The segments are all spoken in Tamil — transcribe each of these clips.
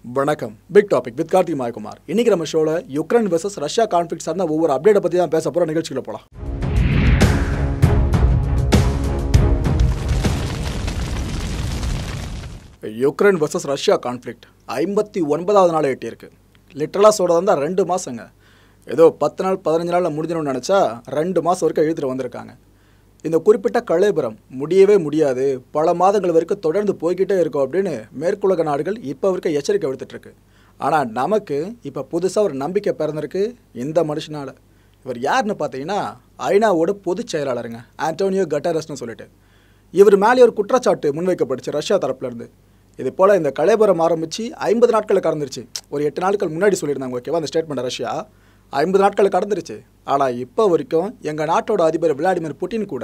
வணக்கம் big topic with Karthi Mayakumar இன்னைக்கு நம்ம ஷோல யுக்ரைன் வெர்சஸ் ரஷ்யா கான்ஃபிளிக் சார்ந்த ஒவ்வொரு அப்டேட்டை பற்றி தான் பேச போகிற நிகழ்ச்சிகளை போகலாம் யுக்ரைன் வெர்சஸ் ரஷ்யா கான்ஃப்ளிக்ட் ஐம்பத்தி ஒன்பதாவது நாள் எட்டியிருக்கு லிட்டரலாக சொல்கிறது வந்து ரெண்டு மாதங்க ஏதோ பத்து நாள் பதினஞ்சு நாளில் முடிஞ்சிடும்னு நினச்சா ரெண்டு மாதம் வரைக்கும் இழுத்துட்டு வந்திருக்காங்க இந்த குறிப்பிட்ட கலேபுரம் முடியவே முடியாது பல மாதங்கள் வரைக்கும் தொடர்ந்து போய்கிட்டே இருக்கும் அப்படின்னு மேற்குலக நாடுகள் இப்போ வரைக்கும் எச்சரிக்கை விடுத்துட்ருக்கு ஆனால் நமக்கு இப்போ புதுசாக ஒரு நம்பிக்கை பிறந்திருக்கு இந்த மனுஷனால் இவர் யாருன்னு பார்த்தீங்கன்னா ஐநாவோட பொதுச் செயலாளருங்க ஆண்டோனியோ கட்டரஸ்னு சொல்லிட்டு இவர் மேலே ஒரு குற்றச்சாட்டு முன்வைக்கப்பட்டுச்சு ரஷ்யா தரப்புலேருந்து இது போல் இந்த கலேபுரம் ஆரம்பித்து ஐம்பது நாட்களை கடந்துருச்சு ஒரு எட்டு நாட்கள் முன்னாடி சொல்லியிருந்தாங்க ஓகேவா அந்த ஸ்டேட்மெண்ட் ரஷ்யா ஐம்பது நாட்கள் கடந்துருச்சு ஆனால் இப்போ வரைக்கும் எங்கள் நாட்டோட அதிபர் விளாடிமிர் புட்டின் கூட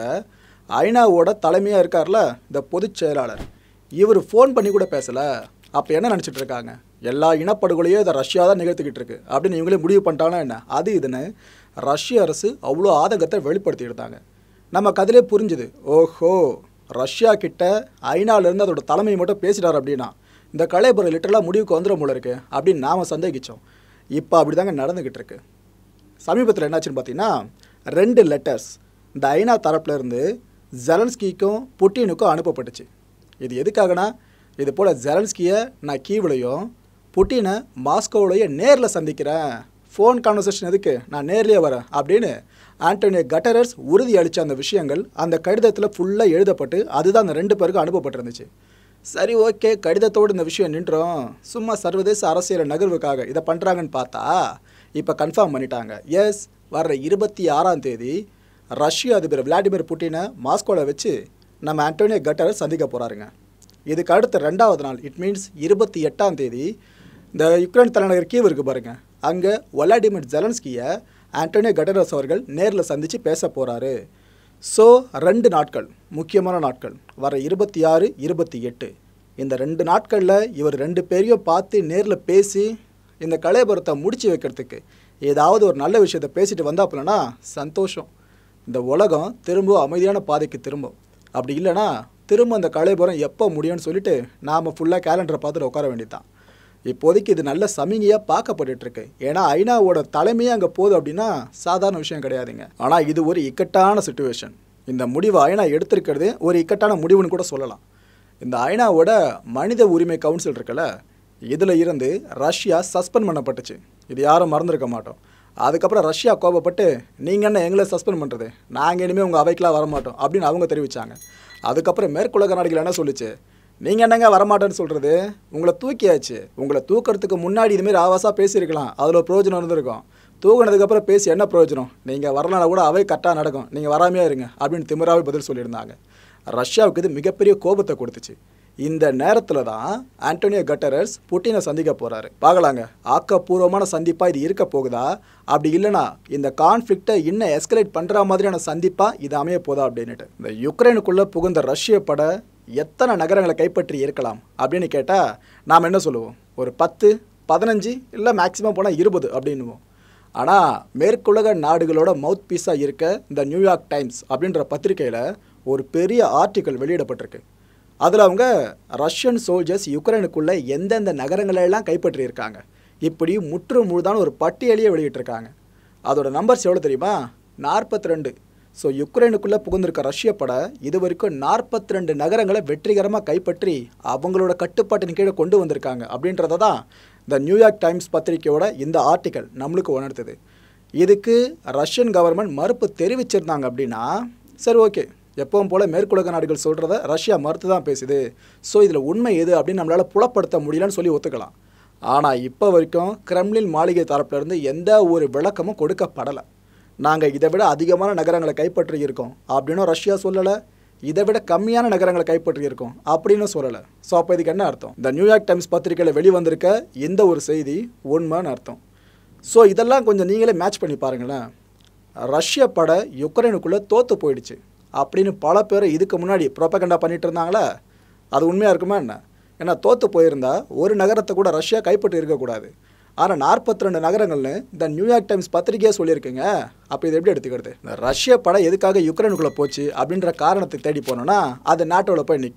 ஐநாவோட தலைமையாக இருக்கார்ல இந்த பொதுச் செயலாளர் இவர் ஃபோன் பண்ணி கூட பேசலை அப்போ என்ன நினச்சிட்டு இருக்காங்க எல்லா இனப்படுகொலையும் இதை ரஷ்யா தான் நிகழ்த்திக்கிட்டு இருக்கு அப்படின்னு இவங்களே முடிவு பண்ணிட்டாங்கன்னா என்ன அது இதுன்னு ரஷ்ய அரசு அவ்வளோ ஆதங்கத்தை வெளிப்படுத்தியிருந்தாங்க நமக்கு அதிலே புரிஞ்சுது ஓஹோ ரஷ்யா கிட்ட ஐநாலேருந்து அதோட தலைமையை மட்டும் பேசிட்டார் அப்படின்னா இந்த கலைபுரம் லிட்டரலாக முடிவுக்கு வந்துடும் போல இருக்கு அப்படின்னு நாம் சந்தேகித்தோம் இப்போ அப்படி தாங்க நடந்துக்கிட்டு இருக்கு சமீபத்தில் என்னாச்சுன்னு பார்த்தீங்கன்னா ரெண்டு லெட்டர்ஸ் இந்த ஐநா தரப்புல இருந்து ஜெலன்ஸ்கிக்கும் புட்டினுக்கும் அனுப்பப்பட்டுச்சு இது எதுக்காகனா இது போல் ஜெலன்ஸ்கியை நான் கீவ்லையும் புட்டினை மாஸ்கோவிலையும் நேரில் சந்திக்கிறேன் ஃபோன் கான்வர்சேஷன் எதுக்கு நான் நேர்லேயே வரேன் அப்படின்னு ஆண்டோனியோ கட்டரர்ஸ் உறுதி அளித்த அந்த விஷயங்கள் அந்த கடிதத்தில் ஃபுல்லாக எழுதப்பட்டு அதுதான் அந்த ரெண்டு பேருக்கும் அனுப்பப்பட்டிருந்துச்சு சரி ஓகே கடிதத்தோடு இந்த விஷயம் நின்றோம் சும்மா சர்வதேச அரசியல் நகர்வுக்காக இதை பண்ணுறாங்கன்னு பார்த்தா இப்போ கன்ஃபார்ம் பண்ணிட்டாங்க எஸ் வர்ற இருபத்தி ஆறாம் தேதி ரஷ்ய அதிபர் விளாடிமிர் புட்டினை மாஸ்கோவில் வச்சு நம்ம ஆண்டோனியோ கட்டரர் சந்திக்க போகிறாருங்க இதுக்கு அடுத்த ரெண்டாவது நாள் இட் மீன்ஸ் இருபத்தி எட்டாம் தேதி இந்த யுக்ரைன் தலைநகர் கீவ் இருக்கு பாருங்க அங்கே ஒலாடிமிர் ஜெலன்ஸ்கியை ஆண்டோனியோ கட்டரஸ் அவர்கள் நேரில் சந்தித்து பேச போகிறாரு ஸோ ரெண்டு நாட்கள் முக்கியமான நாட்கள் வர இருபத்தி ஆறு இருபத்தி எட்டு இந்த ரெண்டு நாட்களில் இவர் ரெண்டு பேரையும் பார்த்து நேரில் பேசி இந்த கலைபுரத்தை முடிச்சு வைக்கிறதுக்கு ஏதாவது ஒரு நல்ல விஷயத்தை பேசிட்டு வந்தாப்புலனா சந்தோஷம் இந்த உலகம் திரும்ப அமைதியான பாதைக்கு திரும்பும் அப்படி இல்லைன்னா திரும்ப அந்த கலைபுரம் எப்போ முடியும்னு சொல்லிட்டு நாம் ஃபுல்லாக கேலண்டரை பார்த்துட்டு உட்கார வேண்டியதுதான் இப்போதைக்கு இது நல்ல சமிகையாக பார்க்கப்பட்டுட்டு இருக்கு ஏன்னா ஐநாவோட தலைமையே அங்கே போகுது அப்படின்னா சாதாரண விஷயம் கிடையாதுங்க ஆனால் இது ஒரு இக்கட்டான சுச்சுவேஷன் இந்த முடிவை ஐநா எடுத்திருக்கிறது ஒரு இக்கட்டான முடிவுன்னு கூட சொல்லலாம் இந்த ஐநாவோட மனித உரிமை கவுன்சில் இருக்குல்ல இதில் இருந்து ரஷ்யா சஸ்பெண்ட் பண்ணப்பட்டுச்சு இது யாரும் மறந்துருக்க மாட்டோம் அதுக்கப்புறம் ரஷ்யா கோபப்பட்டு நீங்கள் என்ன எங்களை சஸ்பெண்ட் பண்ணுறது நாங்கள் இனிமேல் உங்கள் அவைக்கெலாம் வரமாட்டோம் அப்படின்னு அவங்க தெரிவித்தாங்க அதுக்கப்புறம் மேற்குலக நாடுகள் என்ன சொல்லுச்சு நீங்கள் என்னங்க வரமாட்டேன்னு சொல்கிறது உங்களை தூக்கியாச்சு உங்களை தூக்கிறதுக்கு முன்னாடி இதுமாரி ஆவாசாக பேசியிருக்கலாம் அதில் ஒரு பிரயோஜனம் இருந்திருக்கும் தூக்கினதுக்கப்புறம் பேசி என்ன பிரயோஜனம் நீங்கள் வரலனா கூட அவை கரெக்டாக நடக்கும் நீங்கள் வராமையே இருங்க அப்படின்னு திமிராவே பதில் சொல்லியிருந்தாங்க ரஷ்யாவுக்கு இது மிகப்பெரிய கோபத்தை கொடுத்துச்சு இந்த நேரத்தில் தான் ஆண்டோனியோ கட்டரர்ஸ் புட்டினை சந்திக்க போகிறாரு பார்க்கலாங்க ஆக்கப்பூர்வமான சந்திப்பாக இது இருக்க போகுதா அப்படி இல்லைனா இந்த கான்ஃப்ளிக்டை இன்னும் எஸ்கலேட் பண்ணுற மாதிரியான சந்திப்பாக இது அமைய போதா அப்படின்னுட்டு இந்த யுக்ரைனுக்குள்ளே புகுந்த ரஷ்ய பட எத்தனை நகரங்களை கைப்பற்றி இருக்கலாம் அப்படின்னு கேட்டால் நாம் என்ன சொல்லுவோம் ஒரு பத்து பதினஞ்சு இல்லை மேக்ஸிமம் போனால் இருபது அப்படின்னுவோம் ஆனால் மேற்குலக நாடுகளோட மவுத் பீஸாக இருக்க இந்த நியூயார்க் டைம்ஸ் அப்படின்ற பத்திரிகையில் ஒரு பெரிய ஆர்டிக்கல் வெளியிடப்பட்டிருக்கு அதில் அவங்க ரஷ்யன் சோல்ஜர்ஸ் யுக்ரைனுக்குள்ளே எந்தெந்த நகரங்களெல்லாம் கைப்பற்றியிருக்காங்க இப்படி முற்று முழுதான ஒரு பட்டியலையே வெளியிட்டிருக்காங்க அதோட நம்பர்ஸ் எவ்வளோ தெரியுமா நாற்பத்தி ரெண்டு ஸோ யுக்ரைனுக்குள்ளே புகுந்திருக்க ரஷ்ய பட இது வரைக்கும் நாற்பத்தி ரெண்டு நகரங்களை வெற்றிகரமாக கைப்பற்றி அவங்களோட கட்டுப்பாட்டின் கீழே கொண்டு வந்திருக்காங்க அப்படின்றத தான் இந்த நியூயார்க் டைம்ஸ் பத்திரிகையோட இந்த ஆர்டிக்கல் நம்மளுக்கு உணர்த்துது இதுக்கு ரஷ்யன் கவர்மெண்ட் மறுப்பு தெரிவிச்சிருந்தாங்க அப்படின்னா சரி ஓகே எப்பவும் போல் மேற்குலக நாடுகள் சொல்கிறத ரஷ்யா மறுத்து தான் பேசுது ஸோ இதில் உண்மை எது அப்படின்னு நம்மளால் புலப்படுத்த முடியலன்னு சொல்லி ஒத்துக்கலாம் ஆனால் இப்போ வரைக்கும் கிரெம்லின் மாளிகை தரப்புலேருந்து எந்த ஒரு விளக்கமும் கொடுக்கப்படலை நாங்கள் இதை விட அதிகமான நகரங்களை கைப்பற்றி இருக்கோம் அப்படின்னும் ரஷ்யா சொல்லலை இதை விட கம்மியான நகரங்களை கைப்பற்றி இருக்கோம் அப்படின்னு சொல்லலை ஸோ அப்போ இதுக்கு என்ன அர்த்தம் இந்த நியூயார்க் டைம்ஸ் பத்திரிகையில் வெளிவந்திருக்க இந்த ஒரு செய்தி உண்மைன்னு அர்த்தம் ஸோ இதெல்லாம் கொஞ்சம் நீங்களே மேட்ச் பண்ணி பாருங்களேன் ரஷ்ய பட யுக்ரைனுக்குள்ளே தோற்று போயிடுச்சு அப்படின்னு பல பேர் இதுக்கு முன்னாடி ப்ரொபகண்டா பண்ணிட்டு இருந்தாங்களே அது உண்மையாக இருக்குமா என்ன ஏன்னா தோற்று போயிருந்தா ஒரு நகரத்தை கூட ரஷ்யா கைப்பற்றி இருக்கக்கூடாது ஆனால் நாற்பத்தி ரெண்டு நகரங்கள்னு இந்த நியூயார்க் டைம்ஸ் பத்திரிகையே சொல்லியிருக்குங்க அப்போ இது எப்படி எடுத்துக்கிறது இந்த ரஷ்ய படம் எதுக்காக யுக்ரைனுக்குள்ளே போச்சு அப்படின்ற காரணத்தை தேடி போனோன்னா அது நாட்டோட போய் நிற்கும்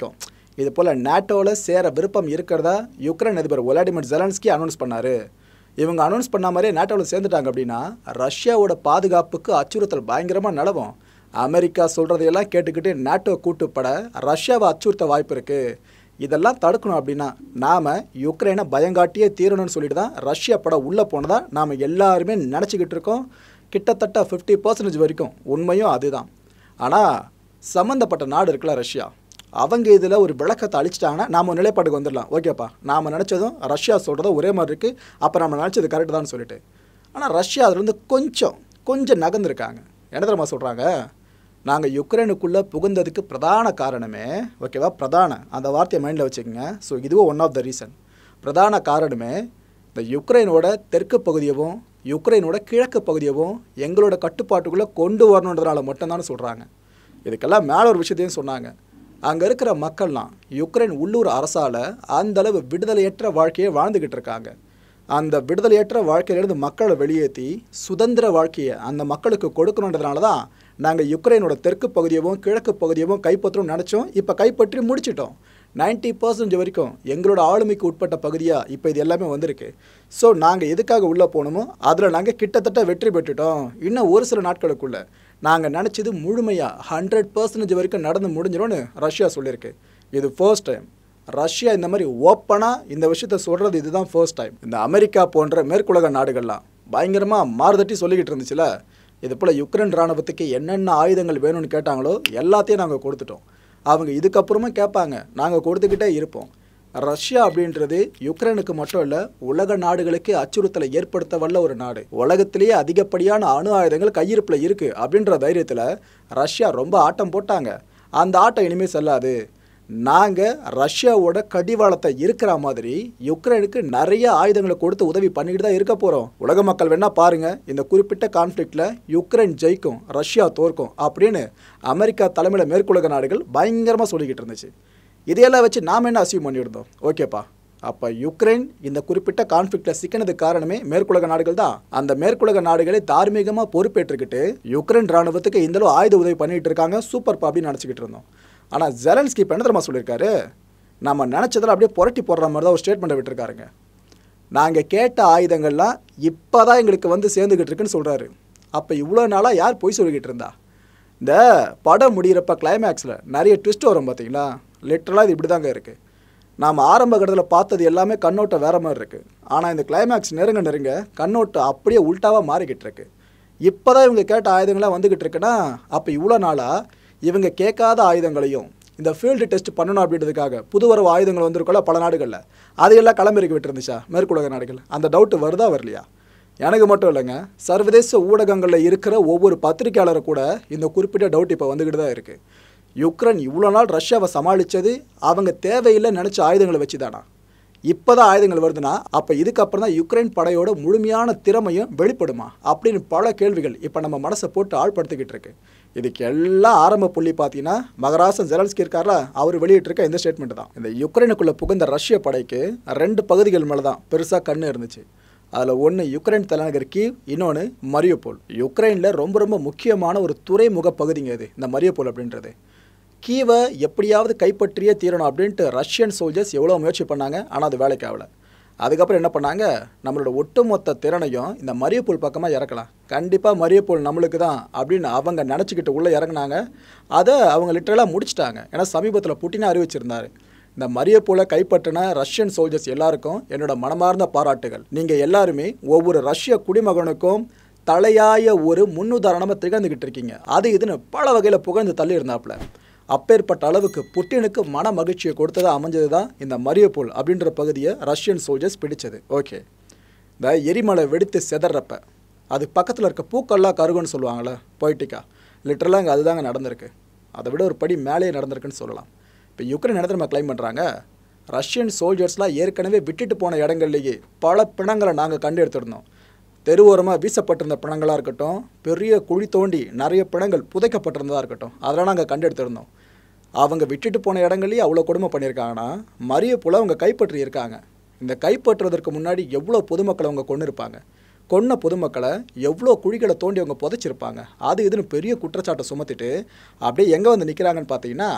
இது போல் நேட்டோவில் சேர விருப்பம் இருக்கிறதா யுக்ரைன் அதிபர் ஒலாடிமிர் ஜெலன்ஸ்கி அனௌன்ஸ் பண்ணார் இவங்க அனௌன்ஸ் பண்ண மாதிரியே நேட்டோவில் சேர்ந்துட்டாங்க அப்படின்னா ரஷ்யாவோட பாதுகாப்புக்கு அச்சுறுத்தல் பயங்கரமாக நிலவும் அமெரிக்கா சொல்கிறதையெல்லாம் கேட்டுக்கிட்டு நேட்டோ கூட்டுப்பட ரஷ்யாவை அச்சுறுத்த வாய்ப்பு இருக்குது இதெல்லாம் தடுக்கணும் அப்படின்னா நாம் யுக்ரைனை பயங்காட்டியே தீரணும்னு சொல்லிட்டு தான் ரஷ்யா படம் உள்ளே போனதா நாம் எல்லாருமே நினச்சிக்கிட்டு இருக்கோம் கிட்டத்தட்ட ஃபிஃப்டி பர்சன்டேஜ் வரைக்கும் உண்மையும் அதுதான் ஆனால் சம்மந்தப்பட்ட நாடு இருக்குல்ல ரஷ்யா அவங்க இதில் ஒரு விளக்கத்தை அழிச்சிட்டாங்கன்னா நாம் நிலைப்பாட்டுக்கு வந்துடலாம் ஓகேப்பா நாம் நினச்சதும் ரஷ்யா சொல்கிறதும் ஒரே மாதிரி இருக்குது அப்போ நம்ம நினச்சது கரெக்டு தான் சொல்லிட்டு ஆனால் ரஷ்யா அதுலேருந்து கொஞ்சம் கொஞ்சம் நகர்ந்துருக்காங்க என்ன தெரியுமா சொல்கிறாங்க நாங்கள் யுக்ரைனுக்குள்ளே புகுந்ததுக்கு பிரதான காரணமே ஓகேவா பிரதான அந்த வார்த்தையை மைண்டில் வச்சுக்கோங்க ஸோ இதுவும் ஒன் ஆஃப் த ரீசன் பிரதான காரணமே இந்த யுக்ரைனோட தெற்கு பகுதியவும் யுக்ரைனோட கிழக்கு பகுதியவும் எங்களோட கட்டுப்பாட்டுக்குள்ளே கொண்டு வரணுன்றதுனால மட்டும்தான் சொல்கிறாங்க இதுக்கெல்லாம் மேலே ஒரு விஷயத்தையும் சொன்னாங்க அங்கே இருக்கிற மக்கள்லாம் யுக்ரைன் உள்ளூர் அரசால் அந்தளவு விடுதலையற்ற வாழ்க்கையை வாழ்ந்துக்கிட்டு இருக்காங்க அந்த விடுதலையற்ற வாழ்க்கையிலிருந்து மக்களை வெளியேற்றி சுதந்திர வாழ்க்கையை அந்த மக்களுக்கு கொடுக்கணுன்றதுனால தான் நாங்கள் யுக்ரைனோட தெற்கு பகுதியவும் கிழக்கு பகுதியவும் கைப்பற்றணும்னு நினச்சோம் இப்போ கைப்பற்றி முடிச்சிட்டோம் 90% பர்சன்டேஜ் வரைக்கும் எங்களோட ஆளுமைக்கு உட்பட்ட பகுதியாக இப்போ இது எல்லாமே வந்திருக்கு ஸோ நாங்கள் எதுக்காக உள்ளே போகணுமோ அதில் நாங்கள் கிட்டத்தட்ட வெற்றி பெற்றுட்டோம் இன்னும் ஒரு சில நாட்களுக்குள்ள நாங்கள் நினச்சது முழுமையாக ஹண்ட்ரட் பர்சன்டேஜ் வரைக்கும் நடந்து முடிஞ்சிடும்னு ரஷ்யா சொல்லியிருக்கு இது ஃபர்ஸ்ட் டைம் ரஷ்யா இந்த மாதிரி ஓப்பனாக இந்த விஷயத்த சொல்கிறது இதுதான் ஃபர்ஸ்ட் டைம் இந்த அமெரிக்கா போன்ற மேற்குலக நாடுகள்லாம் பயங்கரமாக மாறுதட்டி சொல்லிக்கிட்டு இருந்துச்சுல இது போல் யுக்ரைன் இராணுவத்துக்கு என்னென்ன ஆயுதங்கள் வேணும்னு கேட்டாங்களோ எல்லாத்தையும் நாங்கள் கொடுத்துட்டோம் அவங்க இதுக்கப்புறமும் கேட்பாங்க நாங்கள் கொடுத்துக்கிட்டே இருப்போம் ரஷ்யா அப்படின்றது யுக்ரைனுக்கு மட்டும் இல்லை உலக நாடுகளுக்கு அச்சுறுத்தலை ஏற்படுத்த வல்ல ஒரு நாடு உலகத்திலேயே அதிகப்படியான அணு ஆயுதங்கள் கையிருப்பில் இருக்குது அப்படின்ற தைரியத்தில் ரஷ்யா ரொம்ப ஆட்டம் போட்டாங்க அந்த ஆட்டம் இனிமேல் செல்லாது நாங்கள் ரஷ்யாவோட கடிவாளத்தை இருக்கிற மாதிரி யுக்ரைனுக்கு நிறைய ஆயுதங்களை கொடுத்து உதவி பண்ணிக்கிட்டு தான் இருக்க போகிறோம் உலக மக்கள் வேணா பாருங்க இந்த குறிப்பிட்ட கான்ஃப்ளிக்டில் யுக்ரைன் ஜெயிக்கும் ரஷ்யா தோற்கும் அப்படின்னு அமெரிக்கா தலைமையில் மேற்குலக நாடுகள் பயங்கரமாக சொல்லிக்கிட்டு இருந்துச்சு இதையெல்லாம் வச்சு நாம் என்ன அசீவ் பண்ணியிருந்தோம் ஓகேப்பா அப்போ யுக்ரைன் இந்த குறிப்பிட்ட கான்ஃப்ளிக்டில் சிக்கினதுக்கு காரணமே மேற்குலக நாடுகள் தான் அந்த மேற்குலக நாடுகளை தார்மீகமாக பொறுப்பேற்றுக்கிட்டு யுக்ரைன் ராணுவத்துக்கு இந்தளவு ஆயுத உதவி பண்ணிட்டு இருக்காங்க சூப்பர் அப்படின்னு நினச்சிக்கிட்டு இருந்தோம் ஆனால் ஜெலன்ஸ்கி இப்போ என்ன தெரியுமா சொல்லியிருக்காரு நம்ம நினச்சதில் அப்படியே புரட்டி போடுற மாதிரி தான் ஒரு ஸ்டேட்மெண்ட்டை விட்டுருக்காருங்க நாங்கள் கேட்ட ஆயுதங்கள்லாம் இப்போ தான் எங்களுக்கு வந்து சேர்ந்துக்கிட்டு இருக்குன்னு சொல்கிறாரு அப்போ இவ்வளோ நாளாக யார் பொய் சொல்லிக்கிட்டு இருந்தா இந்த படம் முடிகிறப்ப கிளைமேக்ஸில் நிறைய ட்விஸ்ட் வரும் பார்த்தீங்களா லிட்டரலாக இது இப்படி தாங்க இருக்குது நாம் ஆரம்ப கட்டத்தில் பார்த்தது எல்லாமே கண்ணோட்டம் வேற மாதிரி இருக்குது ஆனால் இந்த கிளைமேக்ஸ் நெருங்க நெருங்க கண்ணோட்டம் அப்படியே உல்ட்டாவாக மாறிக்கிட்டு இருக்கு இப்போ தான் இவங்க கேட்ட ஆயுதங்களாக வந்துக்கிட்டு இருக்குன்னா அப்போ இவ்வளோ நாளாக இவங்க கேட்காத ஆயுதங்களையும் இந்த ஃபீல்டு டெஸ்ட் பண்ணணும் அப்படின்றதுக்காக புதுவரவு ஆயுதங்கள் வந்திருக்கோல பல நாடுகளில் அதையெல்லாம் கிளம்பிறக்கி விட்டுருந்துச்சா மேற்குலக நாடுகள் அந்த டவுட்டு வருதா வரலையா எனக்கு மட்டும் இல்லைங்க சர்வதேச ஊடகங்களில் இருக்கிற ஒவ்வொரு பத்திரிக்கையாளரை கூட இந்த குறிப்பிட்ட டவுட் இப்போ வந்துக்கிட்டு தான் இருக்குது யுக்ரைன் இவ்வளோ நாள் ரஷ்யாவை சமாளித்தது அவங்க தேவையில்லை நினச்ச ஆயுதங்களை வச்சு தானா இப்போ தான் ஆயுதங்கள் வருதுன்னா அப்போ இதுக்கப்புறம் தான் யுக்ரைன் படையோட முழுமையான திறமையும் வெளிப்படுமா அப்படின்னு பல கேள்விகள் இப்போ நம்ம மனசை போட்டு ஆழ்படுத்திக்கிட்டு இருக்கு இதுக்கு எல்லாம் ஆரம்ப புள்ளி பார்த்தீங்கன்னா மகராசன் ஜெலன்ஸ்கி இருக்கார்ல அவர் வெளியிட்டிருக்க இந்த ஸ்டேட்மெண்ட் தான் இந்த யுக்ரைனுக்குள்ளே புகுந்த ரஷ்ய படைக்கு ரெண்டு பகுதிகள் மேலே தான் பெருசாக கண்ணு இருந்துச்சு அதில் ஒன்று யுக்ரைன் தலைநகர் கீவ் இன்னொன்று மரியோபோல் யுக்ரைனில் ரொம்ப ரொம்ப முக்கியமான ஒரு துறைமுக பகுதிங்க இது இந்த மரியோபோல் அப்படின்றது கீவை எப்படியாவது கைப்பற்றியே தீரணும் அப்படின்ட்டு ரஷ்யன் சோல்ஜர்ஸ் எவ்வளோ முயற்சி பண்ணாங்க ஆனால் அது வேலைக்கு ஆகலை அதுக்கப்புறம் என்ன பண்ணாங்க நம்மளோட ஒட்டுமொத்த திறனையும் இந்த மரியப்பூல் பக்கமாக இறக்கலாம் கண்டிப்பாக மரியப்பூல் நம்மளுக்கு தான் அப்படின்னு அவங்க நினச்சிக்கிட்டு உள்ளே இறங்குனாங்க அதை அவங்க லிட்டரலாக முடிச்சிட்டாங்க ஏன்னா சமீபத்தில் புட்டினே அறிவிச்சிருந்தாரு இந்த மரியப்பூலை கைப்பற்றின ரஷ்யன் சோல்ஜர்ஸ் எல்லாருக்கும் என்னோட மனமார்ந்த பாராட்டுகள் நீங்கள் எல்லாருமே ஒவ்வொரு ரஷ்ய குடிமகனுக்கும் தலையாய ஒரு முன்னுதாரணமாக திகழ்ந்துக்கிட்டு இருக்கீங்க அது இதுன்னு பல வகையில் புகழ்ந்து தள்ளி இருந்தாப்புல அப்பேற்பட்ட அளவுக்கு புட்டினுக்கு மன மகிழ்ச்சியை கொடுத்தது அமைஞ்சது தான் இந்த மரியப்போல் அப்படின்ற பகுதியை ரஷ்யன் சோல்ஜர்ஸ் பிடிச்சது ஓகே இந்த எரிமலை வெடித்து செதறப்ப அது பக்கத்தில் இருக்க பூக்கள்லாம் கருகுன்னு சொல்லுவாங்கள்ல பொய்ட்டிக்கா லிட்டரலாக அங்கே அதுதாங்க நடந்திருக்கு அதை விட ஒரு படி மேலேயே நடந்திருக்குன்னு சொல்லலாம் இப்போ யுக்ரைன் இடத்துல நம்ம கிளைம் பண்ணுறாங்க ரஷ்யன் சோல்ஜர்ஸ்லாம் ஏற்கனவே விட்டுட்டு போன இடங்கள்லேயே பல பிணங்களை நாங்கள் கண்டு எடுத்திருந்தோம் தெருவோரமாக வீசப்பட்டிருந்த பிணங்களாக இருக்கட்டும் பெரிய குழி தோண்டி நிறைய பிணங்கள் புதைக்கப்பட்டிருந்ததாக இருக்கட்டும் அதெல்லாம் நாங்கள் கண்டெடுத்திருந்தோம் அவங்க விட்டுட்டு போன இடங்கள்லேயே அவ்வளோ கொடுமை பண்ணியிருக்காங்கன்னா மரிய போல் அவங்க கைப்பற்றி இருக்காங்க இந்த கைப்பற்றுவதற்கு முன்னாடி எவ்வளோ பொதுமக்களை அவங்க கொண்டு இருப்பாங்க கொன்ன பொதுமக்களை எவ்வளோ குழிகளை தோண்டி அவங்க புதைச்சிருப்பாங்க அது இதுன்னு பெரிய குற்றச்சாட்டை சுமத்திட்டு அப்படியே எங்கே வந்து நிற்கிறாங்கன்னு பார்த்தீங்கன்னா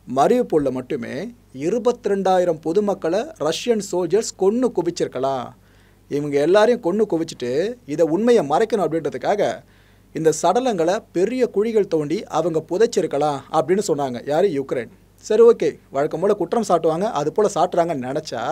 மரியுப்போலில் மட்டுமே இருபத்தி ரெண்டாயிரம் பொதுமக்களை ரஷ்யன் சோல்ஜர்ஸ் கொன்று குவிச்சிருக்கலாம் இவங்க எல்லாரையும் கொன்று குவிச்சிட்டு இதை உண்மையை மறைக்கணும் அப்படின்றதுக்காக இந்த சடலங்களை பெரிய குழிகள் தோண்டி அவங்க புதைச்சிருக்கலாம் அப்படின்னு சொன்னாங்க யார் யுக்ரைன் சரி ஓகே வழக்கம் போல் குற்றம் சாட்டுவாங்க அது போல் சாட்டுறாங்கன்னு நினச்சா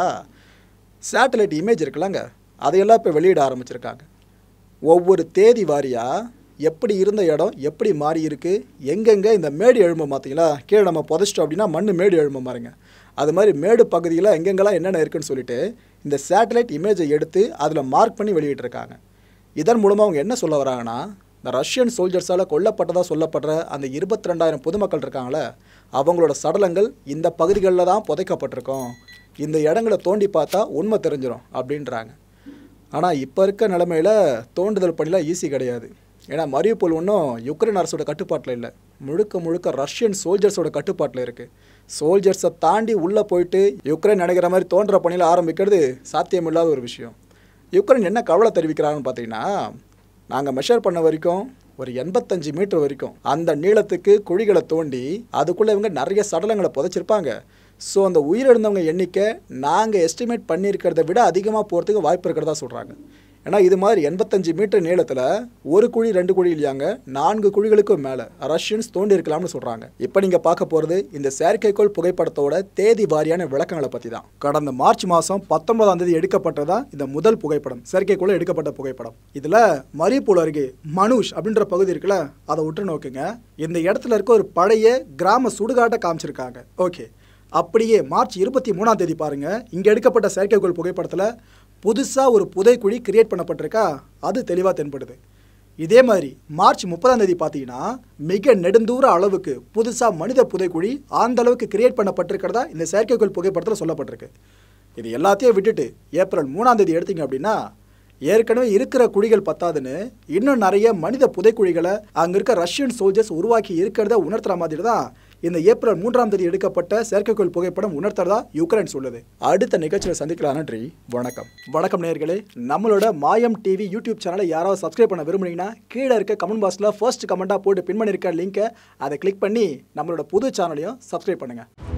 சேட்டலைட் இமேஜ் இருக்குல்லங்க அதையெல்லாம் இப்போ வெளியிட ஆரம்பிச்சிருக்காங்க ஒவ்வொரு தேதி வாரியாக எப்படி இருந்த இடம் எப்படி மாறி இருக்கு எங்கெங்கே இந்த மேடு எழும்ப பார்த்தீங்களா கீழே நம்ம புதைச்சிட்டோம் அப்படின்னா மண் மேடு எழும்ப மாறுங்க அது மாதிரி மேடு பகுதியில் எங்கெங்கெல்லாம் என்னென்ன இருக்குன்னு சொல்லிட்டு இந்த சேட்டலைட் இமேஜை எடுத்து அதில் மார்க் பண்ணி வெளியிட்டிருக்காங்க இதன் மூலமாக அவங்க என்ன சொல்ல வராங்கன்னா இந்த ரஷ்யன் சோல்ஜர்ஸால் கொல்லப்பட்டதாக சொல்லப்படுற அந்த இருபத்தி ரெண்டாயிரம் பொதுமக்கள் இருக்காங்களே அவங்களோட சடலங்கள் இந்த பகுதிகளில் தான் புதைக்கப்பட்டிருக்கோம் இந்த இடங்களை தோண்டி பார்த்தா உண்மை தெரிஞ்சிடும் அப்படின்றாங்க ஆனால் இப்போ இருக்க நிலமையில தோண்டுதல் பணிலாம் ஈஸி கிடையாது ஏன்னா மரியுப்போல் ஒன்றும் யுக்ரைன் அரசோட கட்டுப்பாட்டில் இல்லை முழுக்க முழுக்க ரஷ்யன் சோல்ஜர்ஸோட கட்டுப்பாட்டில் இருக்குது சோல்ஜர்ஸை தாண்டி உள்ளே போயிட்டு யுக்ரைன் நினைக்கிற மாதிரி தோன்ற பணியில் ஆரம்பிக்கிறது சாத்தியமில்லாத ஒரு விஷயம் யுக்ரைன் என்ன கவலை தெரிவிக்கிறாங்கன்னு பார்த்தீங்கன்னா நாங்கள் மெஷர் பண்ண வரைக்கும் ஒரு எண்பத்தஞ்சு மீட்டர் வரைக்கும் அந்த நீளத்துக்கு குழிகளை தோண்டி அதுக்குள்ளே இவங்க நிறைய சடலங்களை புதைச்சிருப்பாங்க ஸோ அந்த உயிரிழந்தவங்க எண்ணிக்கை நாங்கள் எஸ்டிமேட் பண்ணியிருக்கிறத விட அதிகமாக போகிறதுக்கு வாய்ப்பு இருக்கிறதா சொல்கிறாங்க ஏன்னா இது மாதிரி எண்பத்தஞ்சு மீட்டர் நீளத்தில் ஒரு குழி ரெண்டு குழி இல்லையாங்க நான்கு குழிகளுக்கும் மேலே ரஷ்யன்ஸ் தோண்டி இருக்கலாம்னு சொல்கிறாங்க இப்போ நீங்கள் பார்க்க போகிறது இந்த செயற்கைக்கோள் புகைப்படத்தோட தேதி வாரியான விளக்கங்களை பற்றி தான் கடந்த மார்ச் மாதம் பத்தொன்பதாம் தேதி எடுக்கப்பட்டதா இந்த முதல் புகைப்படம் செயற்கைக்கோள் எடுக்கப்பட்ட புகைப்படம் இதில் மரிப்பூல் அருகே மனுஷ் அப்படின்ற பகுதி இருக்குல்ல அதை உற்று நோக்குங்க இந்த இடத்துல இருக்க ஒரு பழைய கிராம சுடுகாட்டை காமிச்சிருக்காங்க ஓகே அப்படியே மார்ச் இருபத்தி மூணாம் தேதி பாருங்க இங்கே எடுக்கப்பட்ட செயற்கைக்கோள் புகைப்படத்தில் புதுசாக ஒரு புதைக்குழி கிரியேட் பண்ணப்பட்டிருக்கா அது தெளிவாக தென்படுது இதே மாதிரி மார்ச் முப்பதாம் தேதி பார்த்தீங்கன்னா மிக நெடுந்தூர அளவுக்கு புதுசாக மனித புதைக்குழி அந்த அளவுக்கு கிரியேட் பண்ணப்பட்டிருக்கிறதா இந்த செயற்கைக்கோள் புகைப்படத்தில் சொல்லப்பட்டிருக்கு இது எல்லாத்தையும் விட்டுட்டு ஏப்ரல் மூணாம் தேதி எடுத்தீங்க அப்படின்னா ஏற்கனவே இருக்கிற குழிகள் பத்தாதுன்னு இன்னும் நிறைய மனித புதைக்குழிகளை அங்கே இருக்க ரஷ்யன் சோல்ஜர்ஸ் உருவாக்கி இருக்கிறத உணர்த்துற மாதிரி தான் இந்த ஏப்ரல் மூன்றாம் தேதி எடுக்கப்பட்ட செயற்கைக்கோள் புகைப்படம் உணர்த்துறதா யுக்ரைன் சொல்லுது அடுத்த நிகழ்ச்சியில் சந்திக்கலாம் நன்றி வணக்கம் வணக்கம் நேயர்களே நம்மளோட மாயம் டிவி யூடியூப் சேனலை யாராவது சப்ஸ்கிரைப் பண்ண விரும்புனீங்கன்னா கீழே இருக்க கமெண்ட் பாக்ஸில் ஃபர்ஸ்ட் கமெண்ட்டாக போட்டு பின் பண்ணியிருக்க லிங்கை அதை கிளிக் பண்ணி நம்மளோட புது சேனலையும் சப்ஸ்கிரைப் பண்ணுங்கள்